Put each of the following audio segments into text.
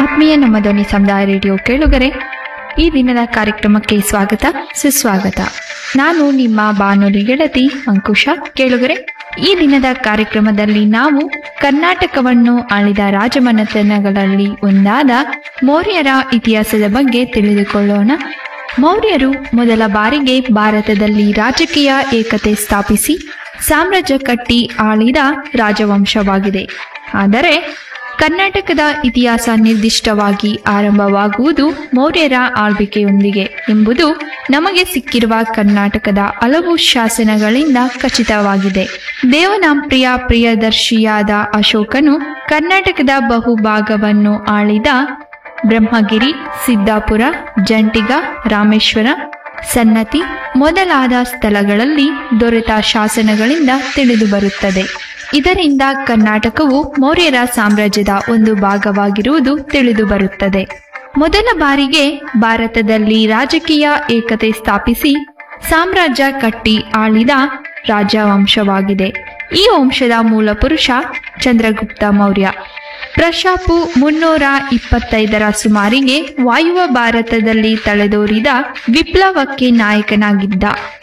ಆತ್ಮೀಯ ನಮ್ಮ ಧ್ವನಿ ಸಮುದಾಯ ರೇಡಿಯೋ ಕೇಳುಗರೆ ಈ ದಿನದ ಕಾರ್ಯಕ್ರಮಕ್ಕೆ ಸ್ವಾಗತ ಸುಸ್ವಾಗತ ನಾನು ನಿಮ್ಮ ಬಾನುಲಿ ಗೆಳತಿ ಅಂಕುಶ ಕೇಳುಗರೆ ಈ ದಿನದ ಕಾರ್ಯಕ್ರಮದಲ್ಲಿ ನಾವು ಕರ್ನಾಟಕವನ್ನು ಆಳಿದ ರಾಜಮನೆತನಗಳಲ್ಲಿ ಒಂದಾದ ಮೌರ್ಯರ ಇತಿಹಾಸದ ಬಗ್ಗೆ ತಿಳಿದುಕೊಳ್ಳೋಣ ಮೌರ್ಯರು ಮೊದಲ ಬಾರಿಗೆ ಭಾರತದಲ್ಲಿ ರಾಜಕೀಯ ಏಕತೆ ಸ್ಥಾಪಿಸಿ ಸಾಮ್ರಾಜ್ಯ ಕಟ್ಟಿ ಆಳಿದ ರಾಜವಂಶವಾಗಿದೆ ಆದರೆ ಕರ್ನಾಟಕದ ಇತಿಹಾಸ ನಿರ್ದಿಷ್ಟವಾಗಿ ಆರಂಭವಾಗುವುದು ಮೌರ್ಯರ ಆಳ್ವಿಕೆಯೊಂದಿಗೆ ಎಂಬುದು ನಮಗೆ ಸಿಕ್ಕಿರುವ ಕರ್ನಾಟಕದ ಹಲವು ಶಾಸನಗಳಿಂದ ಖಚಿತವಾಗಿದೆ ದೇವನಾಂಪ್ರಿಯ ಪ್ರಿಯದರ್ಶಿಯಾದ ಅಶೋಕನು ಕರ್ನಾಟಕದ ಬಹುಭಾಗವನ್ನು ಆಳಿದ ಬ್ರಹ್ಮಗಿರಿ ಸಿದ್ದಾಪುರ ಜಂಟಿಗ ರಾಮೇಶ್ವರ ಸನ್ನತಿ ಮೊದಲಾದ ಸ್ಥಳಗಳಲ್ಲಿ ದೊರೆತ ಶಾಸನಗಳಿಂದ ತಿಳಿದುಬರುತ್ತದೆ ಇದರಿಂದ ಕರ್ನಾಟಕವು ಮೌರ್ಯರ ಸಾಮ್ರಾಜ್ಯದ ಒಂದು ಭಾಗವಾಗಿರುವುದು ತಿಳಿದುಬರುತ್ತದೆ ಮೊದಲ ಬಾರಿಗೆ ಭಾರತದಲ್ಲಿ ರಾಜಕೀಯ ಏಕತೆ ಸ್ಥಾಪಿಸಿ ಸಾಮ್ರಾಜ್ಯ ಕಟ್ಟಿ ಆಳಿದ ರಾಜವಂಶವಾಗಿದೆ ಈ ವಂಶದ ಮೂಲಪುರುಷ ಚಂದ್ರಗುಪ್ತ ಮೌರ್ಯ ಪ್ರಶಾಪು ಮುನ್ನೂರ ಇಪ್ಪತ್ತೈದರ ಸುಮಾರಿಗೆ ವಾಯುವ ಭಾರತದಲ್ಲಿ ತಲೆದೋರಿದ ವಿಪ್ಲವಕ್ಕೆ ನಾಯಕನಾಗಿದ್ದ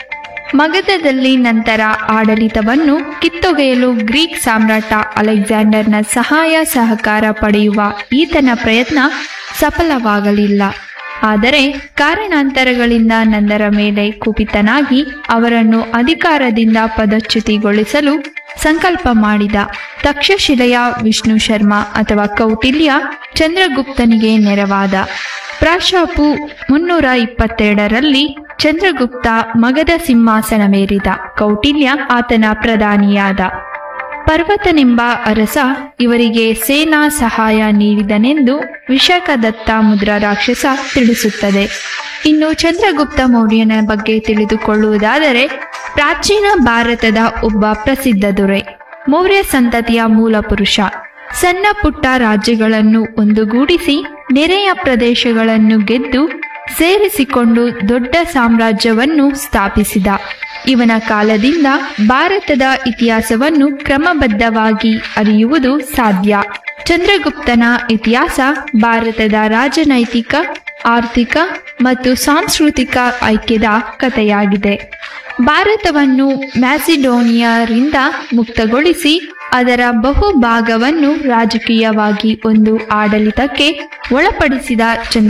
ಮಗಧದಲ್ಲಿ ನಂತರ ಆಡಳಿತವನ್ನು ಕಿತ್ತೊಗೆಯಲು ಗ್ರೀಕ್ ಸಾಮ್ರಾಟ ಅಲೆಕ್ಸಾಂಡರ್ನ ಸಹಾಯ ಸಹಕಾರ ಪಡೆಯುವ ಈತನ ಪ್ರಯತ್ನ ಸಫಲವಾಗಲಿಲ್ಲ ಆದರೆ ಕಾರಣಾಂತರಗಳಿಂದ ನಂದರ ಮೇಲೆ ಕುಪಿತನಾಗಿ ಅವರನ್ನು ಅಧಿಕಾರದಿಂದ ಪದಚ್ಯುತಿಗೊಳಿಸಲು ಸಂಕಲ್ಪ ಮಾಡಿದ ತಕ್ಷಶಿಲೆಯ ವಿಷ್ಣು ಶರ್ಮ ಅಥವಾ ಕೌಟಿಲ್ಯ ಚಂದ್ರಗುಪ್ತನಿಗೆ ನೆರವಾದ ಪ್ರಾಶಾಪು ಮುನ್ನೂರ ಇಪ್ಪತ್ತೆರಡರಲ್ಲಿ ಚಂದ್ರಗುಪ್ತ ಮಗಧ ಸಿಂಹಾಸನವೇರಿದ ಕೌಟಿಲ್ಯ ಆತನ ಪ್ರಧಾನಿಯಾದ ಪರ್ವತನೆಂಬ ಅರಸ ಇವರಿಗೆ ಸೇನಾ ಸಹಾಯ ನೀಡಿದನೆಂದು ವಿಶಾಖದತ್ತ ಮುದ್ರಾ ರಾಕ್ಷಸ ತಿಳಿಸುತ್ತದೆ ಇನ್ನು ಚಂದ್ರಗುಪ್ತ ಮೌರ್ಯನ ಬಗ್ಗೆ ತಿಳಿದುಕೊಳ್ಳುವುದಾದರೆ ಪ್ರಾಚೀನ ಭಾರತದ ಒಬ್ಬ ಪ್ರಸಿದ್ಧ ದೊರೆ ಮೌರ್ಯ ಸಂತತಿಯ ಮೂಲ ಪುರುಷ ಸಣ್ಣ ಪುಟ್ಟ ರಾಜ್ಯಗಳನ್ನು ಒಂದುಗೂಡಿಸಿ ನೆರೆಯ ಪ್ರದೇಶಗಳನ್ನು ಗೆದ್ದು ಸೇರಿಸಿಕೊಂಡು ದೊಡ್ಡ ಸಾಮ್ರಾಜ್ಯವನ್ನು ಸ್ಥಾಪಿಸಿದ ಇವನ ಕಾಲದಿಂದ ಭಾರತದ ಇತಿಹಾಸವನ್ನು ಕ್ರಮಬದ್ಧವಾಗಿ ಅರಿಯುವುದು ಸಾಧ್ಯ ಚಂದ್ರಗುಪ್ತನ ಇತಿಹಾಸ ಭಾರತದ ರಾಜನೈತಿಕ ಆರ್ಥಿಕ ಮತ್ತು ಸಾಂಸ್ಕೃತಿಕ ಐಕ್ಯದ ಕಥೆಯಾಗಿದೆ ಭಾರತವನ್ನು ಮ್ಯಾಸಿಡೋನಿಯಾರಿಂದ ಮುಕ್ತಗೊಳಿಸಿ ಅದರ ಬಹುಭಾಗವನ್ನು ರಾಜಕೀಯವಾಗಿ ಒಂದು ಆಡಳಿತಕ್ಕೆ ಒಳಪಡಿಸಿದ ಚಂದ್ರ